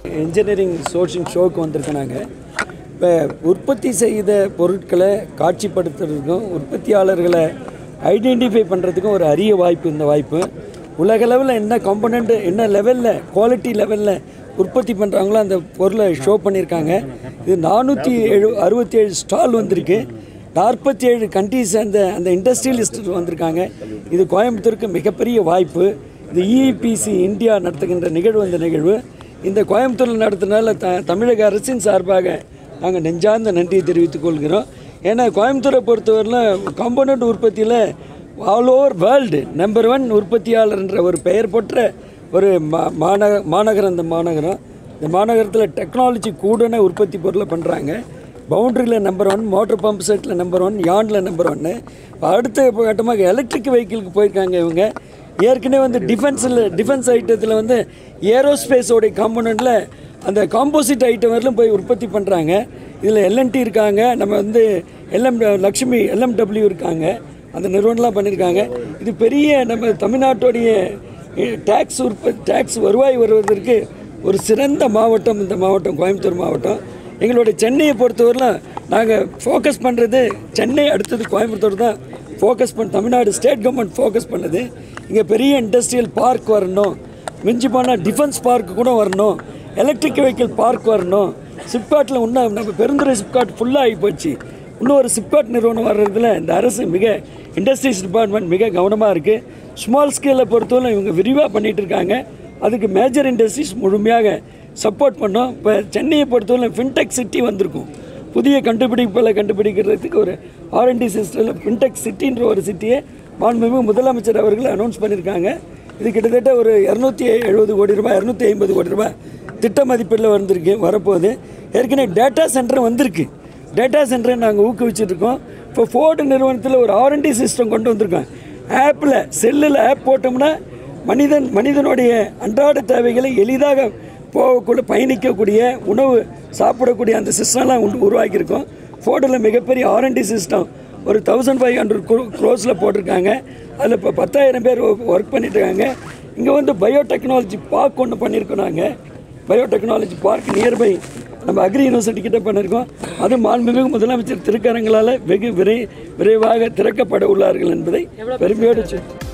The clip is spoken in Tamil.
இன்ஜினியரிங் சோஷிங் ஷோக்கு வந்திருக்கோம் நாங்கள் இப்போ உற்பத்தி செய்த பொருட்களை காட்சிப்படுத்துறதுக்கும் உற்பத்தியாளர்களை ஐடென்டிஃபை பண்ணுறதுக்கும் ஒரு அரிய வாய்ப்பு இந்த வாய்ப்பு உலகளவில் என்ன காம்பனண்ட் என்ன லெவலில் குவாலிட்டி லெவலில் உற்பத்தி பண்ணுறாங்களோ அந்த பொருளை ஷோ பண்ணியிருக்காங்க இது நானூற்றி எழு அறுபத்தி ஏழு ஸ்டால் வந்திருக்கு நாற்பத்தி ஏழு கண்ட்ரிஸ் அந்த அந்த இண்டஸ்ட்ரியலிஸ்ட் வந்திருக்காங்க இது கோயம்புத்தூருக்கு மிகப்பெரிய வாய்ப்பு இது இபிசி இந்தியா நடத்துகின்ற நிகழ்வு இந்த நிகழ்வு இந்த கோயம்புத்தூரில் நடத்துனால த தமிழக அரசின் சார்பாக நாங்கள் நெஞ்சார்ந்த நன்றியை தெரிவித்துக் கொள்கிறோம் ஏன்னா கோயம்புத்தூரை பொறுத்தவரையில் காம்பனண்ட் உற்பத்தியில் all over world number one உற்பத்தியாளர்ன்ற ஒரு பெயர் பெற்ற ஒரு மா மாநக மாநகரம் இந்த மாநகரம் இந்த மாநகரத்தில் டெக்னாலஜி கூடன உற்பத்தி பொருளை பண்ணுறாங்க பவுண்டரியில் நம்பர் ஒன் மோட்டர் பம்ப் செட்டில் நம்பர் ஒன் யாண்டில் நம்பர் ஒன்று அடுத்த கட்டமாக எலக்ட்ரிக் வெஹிக்கிளுக்கு போயிருக்காங்க இவங்க ஏற்கனவே வந்து டிஃபென்ஸில் டிஃபென்ஸ் ஐட்டத்தில் வந்து ஏரோஸ்பேஸோடைய காம்பனண்ட்டில் அந்த காம்போசிட் ஐட்டம் வரலும் போய் உற்பத்தி பண்ணுறாங்க இதில் எல்என்டி இருக்காங்க நம்ம வந்து எல்எம் லக்ஷ்மி எல்எம்டபிள்யூ இருக்காங்க அந்த நிறுவனம்லாம் பண்ணியிருக்காங்க இது பெரிய நம்ம தமிழ்நாட்டுடைய டேக்ஸ் உற்பத்தி டேக்ஸ் வருவாய் வருவதற்கு ஒரு சிறந்த மாவட்டம் இந்த மாவட்டம் கோயம்புத்தூர் மாவட்டம் எங்களுடைய சென்னையை பொறுத்தவரையிலும் நாங்கள் ஃபோக்கஸ் பண்ணுறது சென்னை அடுத்தது கோயம்புத்தூர் தான் ஃபோக்கஸ் பண்ண தமிழ்நாடு ஸ்டேட் கவர்மெண்ட் ஃபோக்கஸ் பண்ணுது இங்கே பெரிய இண்டஸ்ட்ரியல் பார்க் வரணும் மிஞ்சி போனால் டிஃபென்ஸ் பார்க் கூட வரணும் எலக்ட்ரிக் வெஹிக்கிள் பார்க் வரணும் சிப்காட்டில் இன்னும் நம்ம பெருந்துறை சிப்காட் ஃபுல்லாக ஆகி போச்சு இன்னும் ஒரு சிப்காட் நிறுவனம் வர்றதுல இந்த அரசு மிக இண்டஸ்ட்ரீஸ் டிபார்ட்மெண்ட் மிக கவனமாக இருக்குது ஸ்மால் ஸ்கேலில் பொறுத்தவரை இவங்க விரிவாக பண்ணிகிட்டு இருக்காங்க அதுக்கு மேஜர் இண்டஸ்ட்ரீஸ் முழுமையாக சப்போர்ட் பண்ணோம் இப்போ சென்னையை பொறுத்தவரை ஃபின்டெக் சிட்டி வந்திருக்கும் புதிய கண்டுபிடிப்புகளை கண்டுபிடிக்கிறதுக்கு ஒரு ஆர்என்டி சிஸ்டமில் ஃபின்டெக் சிட்டின்ற ஒரு சிட்டியை மாண்புமிகு முதலமைச்சர் அவர்கள் அனௌன்ஸ் பண்ணியிருக்காங்க இது கிட்டத்தட்ட ஒரு இரநூத்தி எழுபது கோடி ரூபாய் இரநூத்தி ஐம்பது கோடி ரூபாய் திட்ட மதிப்பீட்டில் வந்திருக்கு வரப்போகுது ஏற்கனவே டேட்டா சென்டர் வந்திருக்கு டேட்டா சென்டரை நாங்கள் ஊக்குவிச்சிட்ருக்கோம் இப்போ ஃபோர்டு நிறுவனத்தில் ஒரு ஆர்என்டி சிஸ்டம் கொண்டு வந்திருக்கோம் ஆப்பில் செல்லில் ஆப் போட்டோம்னா மனிதன் மனிதனுடைய அன்றாட தேவைகளை எளிதாக போகக்கூடிய பயணிக்கக்கூடிய உணவு சாப்பிடக்கூடிய அந்த சிஸ்டம்லாம் உண்டு உருவாக்கியிருக்கோம் ஃபோர்டில் மிகப்பெரிய ஆர்என்டி சிஸ்டம் ஒரு தௌசண்ட் ஃபைவ் ஹண்ட்ரட் க்ரோஸில் போட்டிருக்காங்க அதில் இப்போ பத்தாயிரம் பேர் ஒர்க் பண்ணிட்டு இருக்காங்க இங்கே வந்து பயோடெக்னாலஜி பார்க் ஒன்று பண்ணியிருக்கோம் நாங்கள் பயோடெக்னாலஜி பார்க் நியர்பை நம்ம அக்ரி யூனிவர்சிட்டி கிட்ட பண்ணியிருக்கோம் அது மாண்புமிகு முதலமைச்சர் திருக்கரங்களால் வெகு விரை விரைவாக திறக்கப்பட உள்ளார்கள் என்பதை பெருமையோடு சொல்